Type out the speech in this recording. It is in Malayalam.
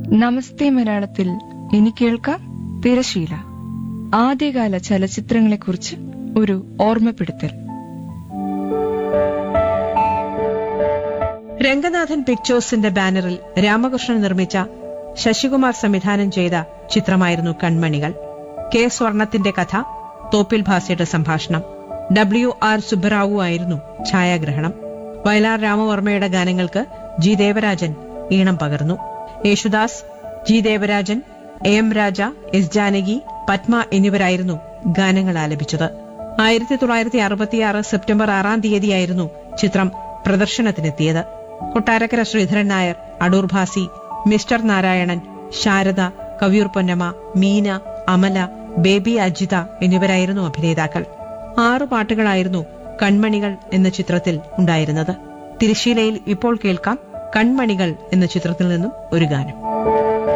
നമസ്തേ മലയാളത്തിൽ ഇനി കേൾക്കാം തിരശീല ആദ്യകാല ചലച്ചിത്രങ്ങളെക്കുറിച്ച് ഒരു ഓർമ്മപ്പെടുത്തൽ രംഗനാഥൻ പിക്ചേഴ്സിന്റെ ബാനറിൽ രാമകൃഷ്ണൻ നിർമ്മിച്ച ശശികുമാർ സംവിധാനം ചെയ്ത ചിത്രമായിരുന്നു കൺമണികൾ കെ സ്വർണത്തിന്റെ കഥ തോപ്പിൽ ഭാസിയുടെ സംഭാഷണം ഡബ്ല്യു ആർ സുബ്ബറാവു ആയിരുന്നു ഛായാഗ്രഹണം വയലാർ രാമവർമ്മയുടെ ഗാനങ്ങൾക്ക് ജി ദേവരാജൻ ഈണം പകർന്നു Yesudas G Devarajan A M Raja S Janaki Padma എന്നിവരായിരുന്നു ഗാനങ്ങൾ ആലപിച്ചത് ആയിരത്തി തൊള്ളായിരത്തി അറുപത്തിയാറ് സെപ്റ്റംബർ ആറാം തീയതിയായിരുന്നു ചിത്രം പ്രദർശനത്തിനെത്തിയത് കൊട്ടാരക്കര ശ്രീധരൻ നായർ അടൂർ ഭാസി മിസ്റ്റർ നാരായണൻ ശാരദ കവിയൂർ പൊന്നമ്മ മീന അമല ബേബി അജിത എന്നിവരായിരുന്നു അഭിനേതാക്കൾ ആറു പാട്ടുകളായിരുന്നു കൺമണികൾ എന്ന ചിത്രത്തിൽ ഉണ്ടായിരുന്നത് തിരുശീലയിൽ ഇപ്പോൾ കേൾക്കാം കൺമണികൾ എന്ന ചിത്രത്തിൽ നിന്നും ഒരു ഗാനം